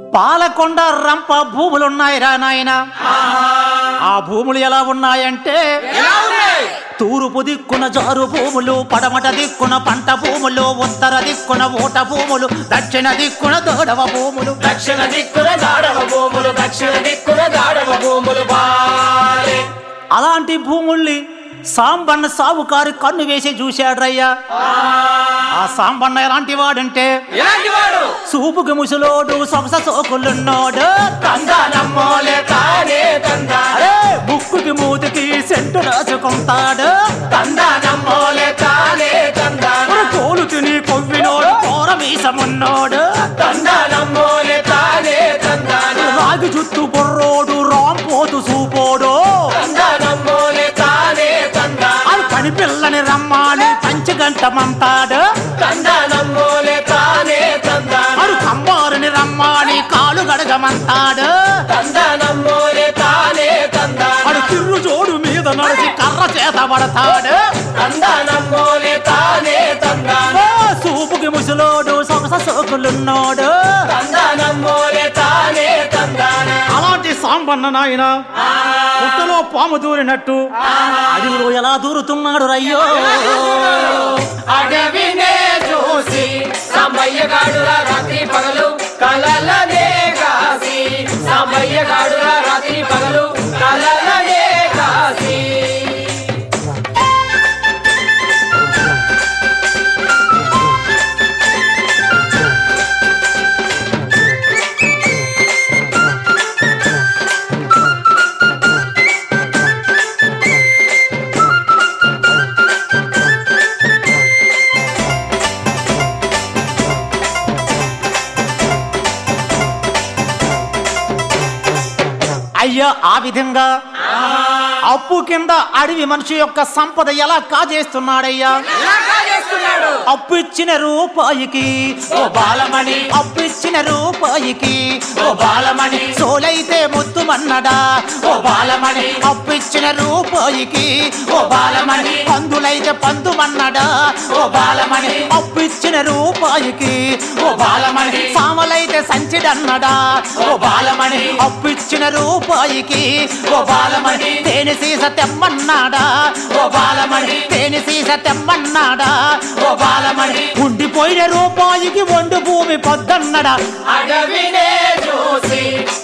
పాలకొండ రంప భూములున్నాయిరా నాయన ఆ భూములు ఎలా ఉన్నాయంటే ఎలా ఉన్నాయి తూర్పు దిక్కున జారు భూములు పడమట దిక్కున పంట భూములు ఉత్తర దిక్కున ఊట భూములు దక్షిణ దిక్కున దోడవ భూములు దక్షిణ దిక్కున దాడవ భూములు దక్షిణ దిక్కున దాడవ భూములు బాలే అలాంటి భూముల్ని సాంబన్న సావుకారు కన్ను వేసి చూశాడ్రయ్యా ఆ సాంబన్న ఎలాంటి వాడంటే ఎలాంటి వాడు సూపుకి ముసలోడు సొగస సోకులున్నోడు తందానమ్మోలే తానే తందాన అరే ముక్కుకి మూతికి సెంటు రాసుకుంటాడు తందానమ్మోలే తానే తందాన ఒక కోలు తిని కొవ్వినోడు కోర మీసమున్నోడు తందానమ్మోలే తానే తందాన రాగి జుట్టు బుర్రోడు రాంపోతు సూపోడు తందానమ్మోలే తానే తందాన అది పని పిల్లని రమ్మాని పంచగంటమంటాడు తందానమ్మోలే తానే తందాన అడు కంబారుని రమ్మాని కాలు గడగమంటాడు తందానమ్మోలే తానే తందాన అడు తిర్రు జోడు మీద నడిచి కర్ర చేత పడతాడు తందానమ్మోలే తానే తందాన ఓ సూపుకి ముసలోడు సొగస సోకులున్నోడు తందానమ్మోలే తానే తందాన అలాంటి సాంబన్న నాయన పుట్టలో పాము దూరినట్టు అడవిలో ఎలా దూరుతున్నాడు రయ్యో అడవినే చూసి సమయ్య గాడుల రాత్రి పగలు కలలనే కాసి సమయ్య గాడుల రాత్రి పగలు కలలనే కాసి అయ్యా ఆ విధంగా అప్పు కింద అడవి మనిషి యొక్క సంపద ఎలా కాజేస్తున్నాడయ్యా ఎలా కాజేస్తున్నాడు అప్పు ఇచ్చిన రూపాయికి ఓ బాలమణి అప్పు ఇచ్చిన రూపాయికి ఓ బాలమణి సోలైతే ముద్దుమన్నడా ఓ బాలమణి అప్పు ఇచ్చిన రూపాయికి ఓ బాలమణి పందులైతే పందుమన్నడా ఓ బాలమణి అప్పు ఇచ్చిన రూపాయికి ఓ బాలమణి సామలైతే సంచిడన్నడా ఓ బాలమణి అప్పు ఇచ్చిన రూపాయికి ఓ బాలమణి తేనె సీస తెమ్మన్నాడా ఓ బాలమణి తేనె సీస తెమ్మన్నాడా ఓ బాలమణి ఉండిపోయిన రూపాయికి వండు భూమి పొద్దన్నడా అడవినే చూసి